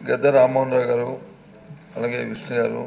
గద్ద రామ్మోహన్ రావు గారు అలాగే విష్ణు గారు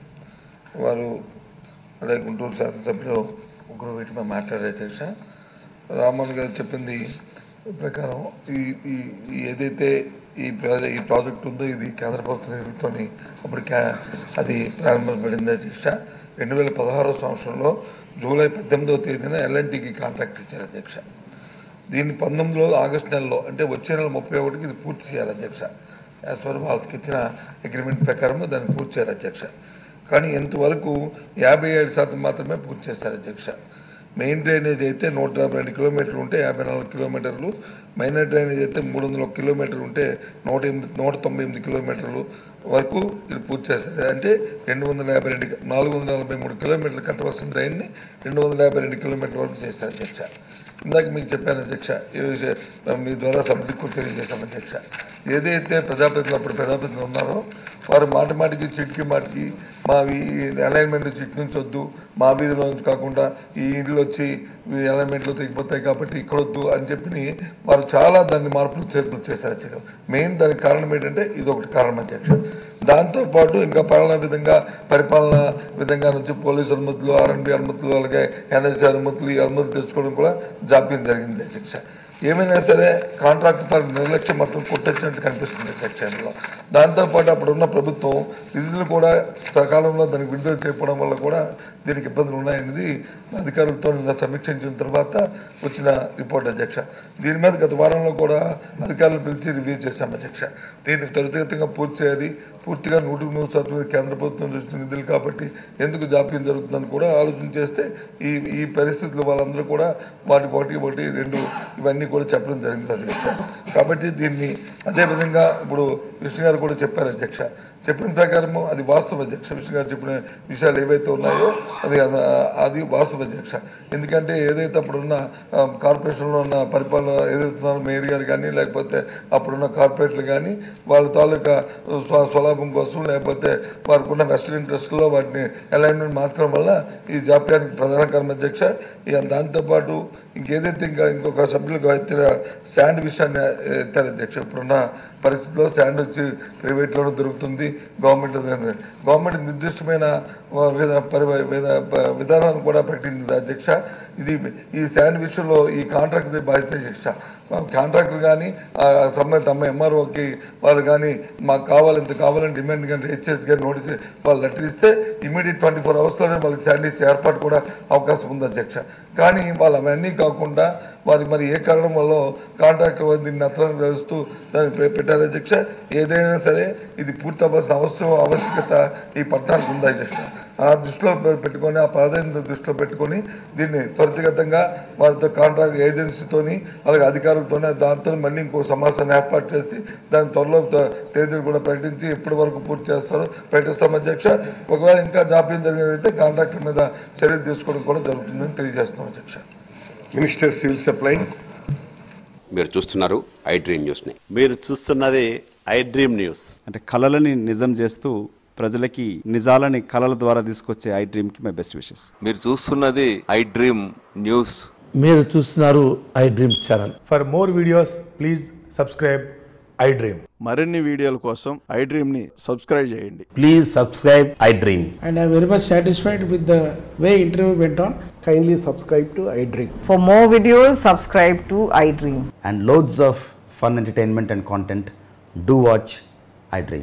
వారు అలాగే గుంటూరు శాసనసభ్యులు ముగ్గురు వీటి మీద మాట్లాడారు అధ్యక్ష రామ్మోహన్ గారు చెప్పింది ప్రకారం ఈ ఈ ఈ ఏదైతే ఈ ప్రాజెక్ట్ ఈ ప్రాజెక్ట్ ఉందో ఇది కేంద్ర ప్రభుత్వ నిధులతో అప్పుడు క్యా- అది ప్రారంభించబడింది అధ్యక్ష రెండు వేల పదహారో సంవత్సరంలో జూలై పద్దెనిమిదవ తేదీన ఎల్ఎన్టీకి కాంట్రాక్ట్ ఇచ్చారు అధ్యక్ష దీన్ని పంతొమ్మిదిలో ఆగస్టు నెలలో అంటే వచ్చే నెల ముప్పై ఒకటికి ఇది పూర్తి చేయాలి అధ్యక్ష యాజ్ పర్ వాళ్ళకి ఇచ్చిన అగ్రిమెంట్ ప్రకారం దాన్ని పూర్తి చేయాలి అధ్యక్ష కానీ ఇంతవరకు యాభై ఏడు శాతం మాత్రమే పూర్తి చేశారు అధ్యక్ష మెయిన్ డ్రైనేజ్ అయితే నూట డెబ్బై రెండు కిలోమీటర్లు ఉంటే యాభై నాలుగు కిలోమీటర్లు మైనర్ డ్రైనేజ్ అయితే మూడు వందల ఒక కిలోమీటర్ ఉంటే నూట ఎనిమిది నూట తొంభై ఎనిమిది కిలోమీటర్లు వరకు ఇది పూర్తి చేశారు అంటే రెండు వందల యాభై రెండు నాలుగు వందల నలభై మూడు కిలోమీటర్లు కట్టవలసిన డ్రైన్ని రెండు వందల యాభై రెండు కిలోమీటర్ల వరకు చేశారు అధ్యక్ష ఇందాక మీకు చెప్పాను అధ్యక్ష ఈ విషయ- మీ ద్వారా సబ్జెక్ట్ కూడా తెలియజేశాం అధ్యక్ష ఏదైతే ప్రజాప్రతినిధులు అప్పుడు ప్రజాప్రతినిధులు ఉన్నారో వారు మాట మాటికి చిట్కి మాటికి మా అలైన్మెంట్ చిట్ నుంచి వద్దు మా వీధిలో నుంచి కాకుండా ఈ ఇంట్లో వచ్చి ఈ అలైన్మెంట్లు తెగిపోతాయి కాబట్టి ఇక్కడ వద్దు అని చెప్పి వారు చాలా దాన్ని మార్పులు చేర్పులు చేశారు అధ్యక్ష మెయిన్ దానికి కారణం ఏంటంటే ఇది ఒకటి కారణం అధ్యక్ష దాంతో పాటు ఇంకా పాలనా విధంగా పరిపాలన విధంగా నుంచి పోలీసు అనుమతులు ఆర్ఎన్బి అనుమతులు అలాగే ఎన్ఎస్సీ అనుమతులు ఈ అనుమతులు తెచ్చుకోవడం కూడా జాప్యం జరిగింది అధ్యక్ష ఏమైనా సరే కాంట్రాక్ట్ తన నిర్లక్ష్యం మాత్రం కొట్టొచ్చినట్టు కనిపిస్తుంది అధ్యక్షంలో దాంతోపాటు అప్పుడున్న ప్రభుత్వం నిధులు కూడా సకాలంలో దానికి విడుదల చేయకపోవడం వల్ల కూడా దీనికి ఇబ్బందులు ఉన్నాయనేది అధికారులతో నిన్న సమీక్షించిన తర్వాత వచ్చిన రిపోర్ట్ అధ్యక్ష దీని మీద గత వారంలో కూడా అధికారులు పిలిచి రివ్యూ చేశాం అధ్యక్ష దీన్ని త్వరితగతంగా పూర్తి చేయాలి పూర్తిగా నూటికి నూరు శాతం ఇది కేంద్ర ప్రభుత్వం చూసిన నిధులు కాబట్టి ఎందుకు జాప్యం జరుగుతుందని కూడా ఆలోచన చేస్తే ఈ ఈ పరిస్థితులు వాళ్ళందరూ కూడా వాటి ఒకటి ఒకటి రెండు ఇవన్నీ కూడా చెప్పడం జరిగింది అధ్యక్ష కాబట్టి దీన్ని అదే విధంగా ఇప్పుడు విష్ణు గారు కూడా చెప్పారు అధ్యక్ష చెప్పిన ప్రకారము అది వాస్తవ అధ్యక్ష విష్ణు గారు చెప్పిన విషయాలు ఏవైతే ఉన్నాయో అది అది వాస్తవ అధ్యక్ష ఎందుకంటే ఏదైతే అప్పుడున్న ఆ, కార్పొరేషన్లో ఉన్న పరిపాలన ఏదైతే ఉన్నారో మేయర్ గారు కానీ లేకపోతే అప్పుడున్న కార్పొరేట్లు కానీ వాళ్ళ తాలూకా స్వ- స్వలాభం కోసం లేకపోతే వారికి ఉన్న వెస్టర్న్ ఇంట్రెస్ట్లో వాటిని అలైన్మెంట్ మార్చడం వల్ల ఈ జాప్యానికి ప్రధాన కారణం అధ్యక్ష ఇక దాంతోపాటు ఇంకేదైతే ఇంకా ఇంకొక సభ్యులకు ఎత్తిన శాండ్ విషయాన్ని ఎత్తారు అధ్యక్ష ఇప్పుడున్న పరిస్థితిలో శాండ్ వచ్చి ప్రైవేట్లోనూ దొరుకుతుంది గవర్నమెంట్ గవర్నమెంట్ నిర్దిష్టమైన ఆ, విధ పరి విధ ప- విధానాన్ని కూడా పెట్టింది అధ్యక్ష ఇది ఈ శాండ్ విషయంలో ఈ కాంట్రాక్ట్ బాధ్యత అధ్యక్ష కాంట్రాక్టర్ కానీ సంబంధిత అమ్మ ఎంఆర్ఓకి వాళ్ళు కానీ మాకు కావాలి ఇంత కావాలని డిమాండ్ కానీ హెచ్ఎస్ గారి నోటీస్ వాళ్ళు లెటర్ ఇస్తే ఇమీడియట్ ట్వంటీ ఫోర్ అవర్స్లోనే వాళ్ళకి శాండ్ ఇచ్చే ఏర్పాటు కూడా అవకాశం ఉంది అధ్యక్ష కానీ వాళ్ళు అవన్నీ కాకుండా వారికి మరి ఏ కారణం వల్ల కాంట్రాక్టర్ వారు దీన్ని అత్రం వేస్తూ దాన్ని పె- పెట్టారు అధ్యక్ష ఏదైనా సరే ఇది పూర్తి అవ్వాల్సిన అవసరం ఆవశ్యకత ఈ పట్టణానికి ఉంది అధ్యక్ష ఆ దృష్టిలో పె- పెట్టుకొని ఆ ప్రాధాన్యత దృష్టిలో పెట్టుకొని దీన్ని త్వరితగతంగా వారితో కాంట్రాక్ట్ ఏజెన్సీతోని అలాగే అధికారులతోనే దాంతో మళ్ళీ ఇంకో సమావేశాన్ని ఏర్పాటు చేసి దాని త్వరలో త- తేదీలు కూడా ప్రకటించి ఎప్పటి వరకు పూర్తి చేస్తారో ప్రకటిస్తాం అధ్యక్ష ఒకవేళ ఇంకా జాప్యం జరిగినదైతే కాంట్రాక్టర్ మీద చర్యలు తీసుకోవడం కూడా జరుగుతుందని తెలియజేస్తున్నాం అధ్యక్ష మినిస్టర్ సివిల్ సప్లైస్ మీరు చూస్తున్నారు ఐ డ్రీమ్ న్యూస్ని మీరు చూస్తున్నది ఐ డ్రీమ్ న్యూస్ అంటే కళలని నిజం చేస్తూ ప్రజలకి నిజాలని కళల ద్వారా తీసుకొచ్చే ఐ డ్రీమ్కి మై బెస్ట్ విషెస్ మీరు చూస్తున్నది ఐ డ్రీమ్ న్యూస్ మీరు చూస్తున్నారు iDream channel For more videos, please subscribe iDream. మరిన్ని వీడియోల కోసం ఐ డ్రీమ్ని సబ్స్క్రైబ్ చేయండి please subscribe iDream and I'm very much satisfied with the way interview went on. Kindly subscribe to iDream. For more videos, subscribe to iDream. and loads of fun entertainment and content, do watch iDream.